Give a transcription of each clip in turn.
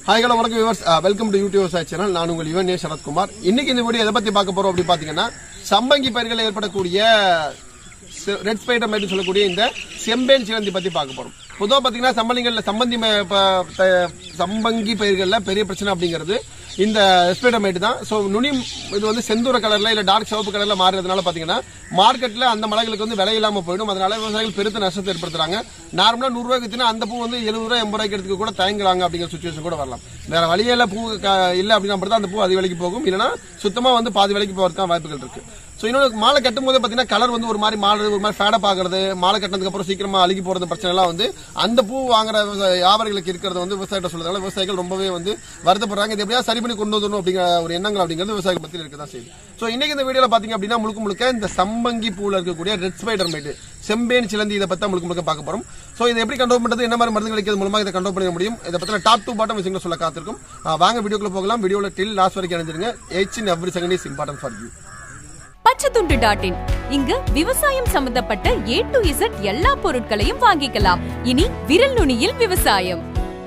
hi hello வணக்கம் viewers welcome to YouTube விவசாய channel நான் உங்கள் யுவன் ஏ சரத்குமார் இன்னைக்கு இந்த வீடியோ எதை பத்தி பார்க்க போறோம் அப்படி பாத்தீங்கன்னா சம்பங்கி பயிர்களில் ஏற்படக்கூடிய ரெட் ஸ்பைடர் மைட் சொல்லக்கூடிய இந்த செம்பேன் சிலந்தி பத்தி பார்க்க போறோம் பொதுவாக பாத்தீங்கன்னா சம்பளிகள்ல சம்பந்தி ம- ப- ப- சம்பங்கி பயிர்கள்ல பெரிய பிரச்சனை அப்படிங்கிறது இந்த ஸ்பைடர் தான் ஸோ நுனி இது வந்து செந்தூர கலர்ல இல்ல டார்க் சிவப்பு கலர்ல மாறுறதுனால பாத்தீங்கன்னா மார்க்கெட்ல அந்த மலைகளுக்கு வந்து விலை இல்லாம போயிடும் அதனால விவசாயிகள் பெருத்த நஷ்டத்தை ஏற்படுத்துறாங்க நார்மலா நூறு ரூபாய்க்கு வித்தினா அந்த பூ வந்து எழுபது ரூபாய் எண்பது ரூபாய்க்கு எடுத்துக்க கூட தயங்குறாங்க அப்படிங்கிற சுச்சுவேஷன் கூட வரலாம் வேற வழியில பூ க- இல்ல அப்படின்னா மட்டும் தான் அந்த பூ அதிக விலைக்கு போகும் இல்லைன்னா சுத்தமா வந்து பாதி விலைக்கு போறதுக்கான வாய்ப்புகள் இருக்கு ஸோ இன்னொரு மாலை கட்டும் போது பாத்தீங்கன்னா கலர் வந்து ஒரு மாதிரி மாலை ஒரு மாதிரி ஃபேடப் ஆகுறது மாலை கட்டினதுக்கு அப்புறம் சீக்கிரமா அழுகி போறது பிரச்சனை எல்லாம் வந்து அந்த பூ வாங்குற விவசாய- வியாபாரிகளுக்கு இருக்கிறது வந்து விவசாயிட்ட சொல்றதுனால விவசாயிகள் ரொம்பவே வந்து வருத்தப்படுறாங்க இது எப்படியா சரி பண்ணி கொண்டு வந்துடணும் அப்படிங்கிற ஒரு எண்ணங்கள் அப்படிங்கிறது விவசாயிகள் பத்தி இருக்க தான் செய்யுது ஸோ இன்னைக்கு இந்த வீடியோல பாத்தீங்க அப்படின்னா முழுக்க முழுக்க இந்த சம்பங்கி பூல இருக்கக்கூடிய ரெட் ஸ்பைடர் மைட் செம்பேன் சிலந்தி இதை பத்தி முழுக்க முழுக்க பார்க்க போறோம் ஸோ இதை எப்படி கண்ட்ரோல் பண்றது என்ன மாதிரி மருந்து கிடைக்கிறது மூலமா இதை கண்ட்ரோல் பண்ண முடியும் இதை பத்தின டாப் டூ பாட்டம் விஷயங்களை சொல்ல காத்திருக்கும் ஆஹ் வாங்க வீடியோக்குள்ள போகலாம் வீடியோல டில் லாஸ்ட் வரைக்கும் அணிஞ்சிருங்க each and every second is important for you பச்சைத்துண்டு டாட் இன் இங்கு விவசாயம் சம்பந்தப்பட்ட ஏ டு இசட் எல்லா பொருட்களையும் வாங்கிக்கலாம் இனி விரல் நுனியில் விவசாயம்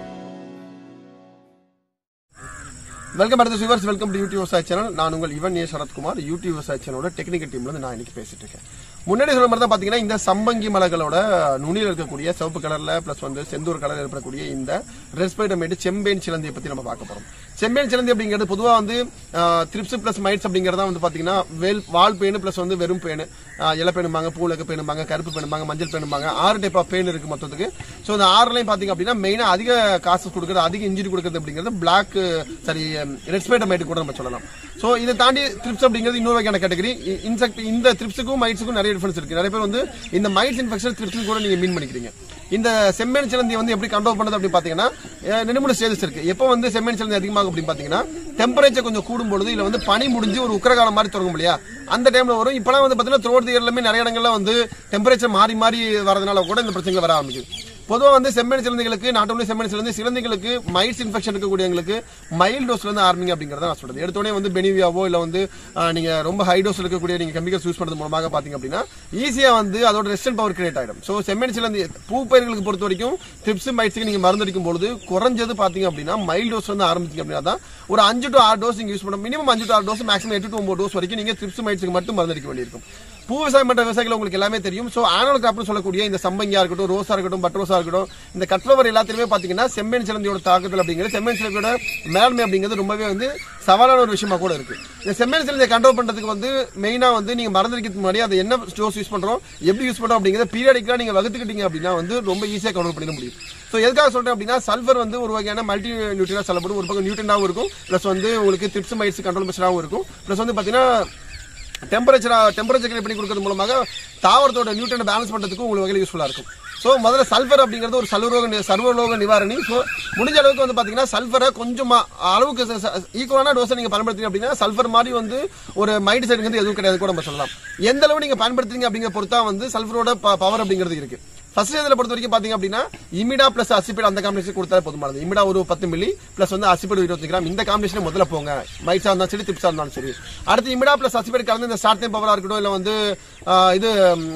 வெல்கம் அடுத்த வியூவர்ஸ் வெல்கம் டு யூடியூப் விவசாய சேனல் நான் உங்கள் இவன் ஏ சரத்குமார் யூடியூப் விவசாய சேனலோட டெக்னிக்கல் டீம்ல இருந்து நான் இன்னைக்கு பேசிட்டு இருக்கேன் முன்னாடி சொல்ல மாதிரி தான் பாத்தீங்கன்னா இந்த சம்பங்கி மலைகளோட நுனியில் இருக்கக்கூடிய சிவப்பு கலர்ல பிளஸ் வந்து செந்தூர் கலர்ல ஏற்படக்கூடிய இந்த ரெஸ்பைடமேட் செம்பேன் சிலந்தியை பத்தி நம்ம பார்க்க போறோம் செம்பேன் சிலந்தி அப்படிங்கிறது பொதுவா வந்து த்ரிப்ஸ் பிளஸ் மைட்ஸ் அப்படிங்கறத வந்து பாத்தீங்கன்னா வேல் வால் பேனு பிளஸ் வந்து வெறும் பேனு இலை பேணும்பாங்க பூலக பேணும்பாங்க கருப்பு பேணும்பாங்க மஞ்சள் பேணும்பாங்க ஆறு டைப் ஆஃப் பேன் இருக்கு மொத்தத்துக்கு ஸோ இந்த ஆறுலையும் பாத்தீங்க அப்படின்னா மெயினா அதிக காசு கொடுக்குறது அதிக இன்ஜுரி கொடுக்குறது அப்படிங்கிறது பிளாக் சாரி ரெட் ஸ்பைடமைட் கூட நம்ம சொல்லலாம் ஸோ இதை தாண்டி த்ரிப்ஸ் அப்படிங்கிறது இன்னொரு வகையான கேட்டகரி இன்செக்ட் இந்த த்ரிப்ஸுக்கும் மைட்ஸுக்கும் நிறைய டிஃபரன்ஸ் இருக்கு நிறைய பேர் வந்து இந்த மைட்ஸ் இன்ஃபெக்ஷன் த்ரிப்ஸ் கூட நீங்க மீன் பண்ணிக்கிறீங்க இந்த செம்மேன் சிலந்தி வந்து எப்படி கண்ட்ரோல் பண்ணது அப்படின்னு பாத்தீங்கன்னா அஹ், ரெண்டு மூணு ஸ்டேஜஸ் இருக்கு எப்போ வந்து செம்மேன் சிலந்தி அதிகமாகும் அப்படின்னு பாத்தீங்கன்னா டெம்பரேச்சர் கொஞ்சம் கூடும் பொழுது இல்ல வந்து பனி முடிஞ்சு ஒரு உக்கரகாலம் மாதிரி தொடங்கும் இல்லையா அந்த டைம்ல வரும் இப்பெல்லாம் வந்து பாத்தீங்கன்னா த்ரோட் இயர்லமே நிறைய இடங்கள்ல வந்து டெம்பரேச்சர் மாறி மாறி வரதுனால கூட இந்த பிரச்சனைகள் வர ஆரம்பிக்குது பொதுவா வந்து செம்மணி சிலந்திகளுக்கு நாட் ஒன்லி செம்மணி சிலந்தி சிலந்திகளுக்கு மைட்ஸ் இன்ஃபெக்ஷன் இருக்கக்கூடியவங்களுக்கு மைல் டோஸ்ல இருந்து ஆரம்பிங்க அப்படிங்கறத நான் சொல்றது எடுத்தோடனே வந்து பெனிவியாவோ இல்ல வந்து ஆஹ், நீங்க ரொம்ப ஹை டோஸ் இருக்கக்கூடிய நீங்க கெமிக்கல்ஸ் யூஸ் பண்றது மூலமாக பாத்தீங்க அப்படின்னா ஈஸியா வந்து அதோட ரெஸ்டன் பவர் கிரியேட் ஆயிடும் சோ செம்மணி சிலந்தி பூ பயிர்களுக்கு பொறுத்த வரைக்கும் ட்ரிப்ஸ் மைட்ஸ்க்கு நீங்க மருந்தடிக்கும் பொழுது குறைஞ்சது பாத்தீங்க அப்படின்னா மைல் டோஸ்ல இருந்து ஆரம்பிச்சீங்க அப்படின்னா தான் ஒரு அஞ்சு டு ஆறு டோஸ் நீங்க யூஸ் பண்ண மினிமம் அஞ்சு டு ஆறு டோஸ் மேக்ஸிமம் எட்டு டு ஒன்பது டோஸ் வரைக்கும் நீங்க ட்ரிப்ஸ் மைட்ஸ்க்கு மட்டும் மருந்தடிக்க வேண்டியிருக்கும் பூ விவசாயம் பண்ற விவசாயிகள் உங்களுக்கு எல்லாமே தெரியும் சோ ஆனல் கிராப்னு சொல்லக்கூடிய இந்த சம்பங்கியா இருக்கட்டும் ரோஸா இருக்கட்டும் பட்ரோஸா இருக்கட்டும் இந்த கட்ஃபிளவர் எல்லாத்திலுமே பாத்தீங்கன்னா செம்மேன் சிலந்தியோட தாக்குதல் அப்படிங்கிறது செம்மேன் சிலந்தியோட மேலாண்மை அப்படிங்கிறது ரொம்பவே வந்து சவாலான ஒரு விஷயமா கூட இருக்கு இந்த செம்மேன் சிலந்தியை கண்ட்ரோல் பண்றதுக்கு வந்து மெயினா வந்து நீங்க மறந்துக்கிறதுக்கு முன்னாடி அதை என்ன டோஸ் யூஸ் பண்றோம் எப்படி யூஸ் பண்றோம் அப்படிங்கிறத பீரியாடிக்கலா நீங்க வகுத்துக்கிட்டீங்க அப்படின்னா வந்து ரொம்ப ஈஸியா கண்ட்ரோல் பண்ணிட முடியும் ஸோ எதுக்காக சொல்றேன் அப்படின்னா சல்ஃபர் வந்து ஒரு வகையான மல்டி நியூட்ரியா சொல்லப்படும் ஒரு பக்கம் நியூட்ரனாகவும் இருக்கும் ப்ளஸ் வந்து உங்களுக்கு ட்ரிப்ஸ் மைட்ஸ் கண்ட்ரோல் மெஷராகவும் இருக்கும் ப்ளஸ் வந்து பாத்தீங்கன்னா டெம்பரேச்சர் டெம்பரேச்சர் பண்ணி கொடுக்கறது மூலமாக தாவரத்தோட நியூட்ரன் பேலன்ஸ் பண்றதுக்கு உங்களுக்கு வகையில் யூஸ்ஃபுல்லா இருக்கும் ஸோ முதல்ல சல்ஃபர் அப்படிங்கிறது ஒரு சர்வரோக நி- சர்வரோக நிவாரணி ஸோ முடிஞ்ச அளவுக்கு வந்து பாத்தீங்கன்னா சல்ஃபரை கொஞ்சமா அளவுக்கு ஈக்குவலான டோஸை நீங்க பயன்படுத்தீங்க அப்படின்னா சல்ஃபர் மாதிரி வந்து ஒரு மைண்ட் சைடுங்கிறது எதுவும் கிடையாது கூட நம்ம சொல்லலாம் எந்த அளவு நீங்க பயன்படுத்துறீங்க அப்படிங்கிற பொறுத்தா வந்து சல்ஃபரோட பவர் அப்படிங்கிறது இருக்கு ஃபர்ஸ்ட் இதில் பொறுத்த வரைக்கும் பாத்தீங்க அப்படின்னா இமிடா பிளஸ் அசிபேட் அந்த காம்பினேஷன் கொடுத்தா போதுமானது இமிடா ஒரு பத்து மில்லி பிளஸ் வந்து அசிபேட் இருபத்தி கிராம் இந்த காம்பினேஷன் முதல்ல போங்க மைட்ஸா இருந்தாலும் சரி டிப்ஸா இருந்தாலும் சரி அடுத்து இமிடா பிளஸ் அசிபேட் கலந்து இந்த ஸ்டார்ட் டைம் பவரா இருக்கட்டும் இல்ல வந்து ஆஹ், இது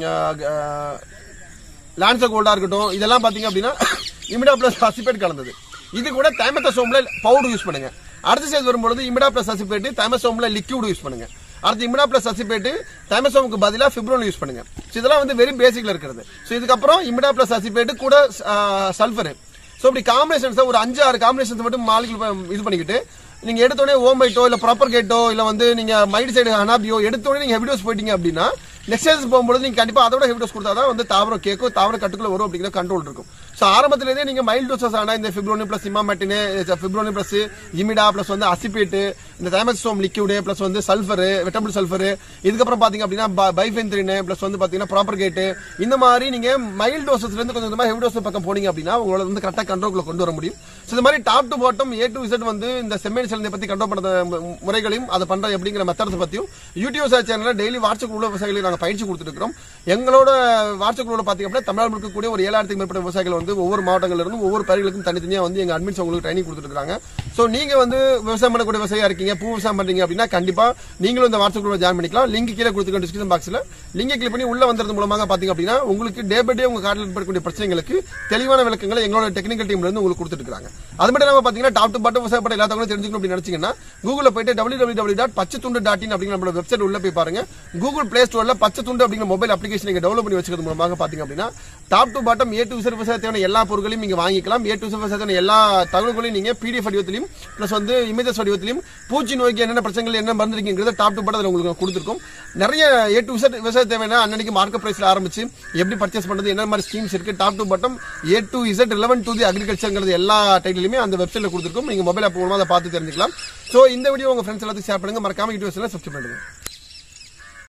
லான்சர் கோல்டா இருக்கட்டும் இதெல்லாம் பாத்தீங்க அப்படின்னா இமிடா பிளஸ் அசிபேட் கலந்தது இது கூட தைமத்தசோம்ல பவுடர் யூஸ் பண்ணுங்க அடுத்த ஸ்டேஜ் வரும்பொழுது இமிடா பிளஸ் அசிபேட் தைமசோம்ல லிக்யூட் யூஸ் பண்ணுங்க அடுத்து இமிடா பிளஸ் அசிபேட் தைமசோமுக்கு பதிலா ஃபிப்ரோன் யூஸ் பண்ணுங்க So இதெல்லாம் வந்து வெரி பேசிக்ல இருக்கிறது ஸோ இதுக்கப்புறம் இமிடா பிளஸ் அசிபேட் கூட சல்ஃபர் ஸோ இப்படி காம்பினேஷன்ஸ் ஒரு அஞ்சு ஆறு காம்பினேஷன்ஸ் மட்டும் மாலிகுல் இது பண்ணிக்கிட்டு நீங்க எடுத்தோடனே ஓமைட்டோ இல்ல ப்ராப்பர் கேட்டோ இல்ல வந்து நீங்க மைண்ட் சைடு அனாபியோ எடுத்தோடனே நீங்க ஹெவி டோஸ் போயிட்டீங்க அப்படின்னா நெக்ஸ்ட் ஸ்டேஜ் போகும்போது நீங்க கண்டிப்பா அதோட ஹெவி டோஸ் கொடுத்தா தான் வந்து தாவரம் கேட்கும் தாவர கட்டுக்குள்ள வரும் அப்படிங்கிற கண்ட்ரோல் இருக்கும் ஸோ ஆரம்பத்திலேருந்தே நீங்க மைல்ட் டோசஸ் ஆனா இந்த fipronil plus emamectin fipronil plus imida plus வந்து அசிபேட்டு இந்த தைமசோம் லிக்யூடு பிளஸ் வந்து சல்ஃபர் வெட்டபிள் சல்ஃபர் இதுக்கப்புறம் பாத்தீங்க அப்படின்னா பைஃபென்த்ரின் பிளஸ் வந்து பாத்தீங்கன்னா ப்ராப்பர் கேட்டு இந்த மாதிரி நீங்க மைல்ட் டோசஸ்ல இருந்து கொஞ்சம் கொஞ்சமா ஹெவி டோஸ் பக்கம் போனீங்க அப்படின்னா உங்களை வந்து கரெக்டா கண்ட்ரோல்குள்ள கொண்டு வர முடியும் ஸோ இந்த மாதிரி top to bottom A to Z வந்து இந்த செம்மேன் சிலந்தை பத்தி கண்ட்ரோல் பண்ற மு- முறைகளையும் அதை பண்ற எப்படிங்கிற மெத்தட்ஸ் பத்தியும் யூடியூப் சேனல்ல டெய்லி வாட்ஸ்அப் குழு விவசாயிகளுக்கு நாங்க பயிற்சி கொடுத்துட்டு இருக்கிறோம் எங்களோட வாட்ஸ்அப் குழுல பாத்தீங்க அப்படின்னா தமிழ்நாடு இருக்கக்கூடிய ஒரு ஏழாயிரத்துக்கு மேற்பட்ட விவசாயிகள் வந்து சொல்லிட்டு ஒவ்வொரு மாவட்டங்கள்ல இருந்தும் ஒவ்வொரு பயிர்களுக்கும் தனித்தனியா வந்து எங்க அட்மின்ஸ் உங்களுக்கு ட்ரைனிங் கொடுத்துட்டு இருக்காங்க சோ நீங்க வந்து விவசாயம் பண்ணக்கூடிய விவசாயியா இருக்கீங்க பூ விவசாயம் பண்றீங்க அப்படின்னா கண்டிப்பா நீங்களும் இந்த வாட்ஸ்அப் குரூப்ல ஜாயின் பண்ணிக்கலாம் லிங்க் கீழே கொடுத்துருக்க டிஸ்கிரிப்ஷன் பாக்ஸ்ல லிங்கை கிளிக் பண்ணி உள்ள வந்தது மூலமாக பாத்தீங்க அப்படின்னா உங்களுக்கு டே பை டே உங்க கார்டில் ஏற்படக்கூடிய பிரச்சனைகளுக்கு தெளிவான விளக்கங்களை எங்களோட டெக்னிக்கல் டீம்ல இருந்து உங்களுக்கு கொடுத்துட்டு இருக்காங்க அது மட்டும் இல்லாம பாத்தீங்கன்னா டாப் டு பாட்டம் விவசாயப்பட்ட எல்லா தகவலும் தெரிஞ்சுக்கணும் அப்படின்னு நினைச்சீங்கன்னா கூகுள்ல போயிட்டு டபிள்யூ டபிள்யூ டபிள்யூ டாட் பச்சை துண்டு டாட் இன் அப்படிங்கிற நம்மளோட வெப்சைட் உள்ள போய் பாருங்க கூகுள் பிளே ஸ்டோர்ல பச்சை துண்டு அப்படிங்கிற மொபைல் அப்ளிகேஷன் நீங்க டெவலப் பண்ணி வச்சுக்கிறது மூலமாக பாத்தீங்க அப்படின்னா top to bottom A to Z விவசாயத்தான எல்லா பொருட்களையும் நீங்க வாங்கிக்கலாம் ஏ டு விசர் விவசாயத்தான எல்லா தகவல்களையும் நீங்க பிடிஎஃப் வடிவத்திலையும் பிளஸ் வந்து இமேஜஸ் வடிவத்திலையும் பூச்சி நோய்க்கு என்னென்ன பிரச்சனைகள் என்ன மருந்து இருக்குங்கிறத டாப் டு பாட்டம் உங்களுக்கு கொடுத்துருக்கோம் நிறைய ஏ டு விசர் விவசாய தேவையான அன்னன்னைக்கு மார்க்கெட் பிரைஸ்ல ஆரம்பிச்சு எப்படி பர்ச்சேஸ் பண்றது என்ன மாதிரி ஸ்கீம்ஸ் இருக்கு top to bottom A to Z relevant to the அக்ரிகல்ச்சர்ங்கிறது எல்லா டைட்டிலுமே அந்த வெப்சைட்ல கொடுத்துருக்கோம் நீங்க மொபைல் ஆப் மூலமா அதை பார்த்து தெரிஞ்சுக்கலாம் சோ இந்த வீடியோ உங்க ஃப்ரெண்ட்ஸ் எல்லாத்துக்கும் ஷேர் பண்ணுங்க மறக்காம யூடியூப்ஸ்ல சப்ஸ்கிரைப் பண்ணுங்க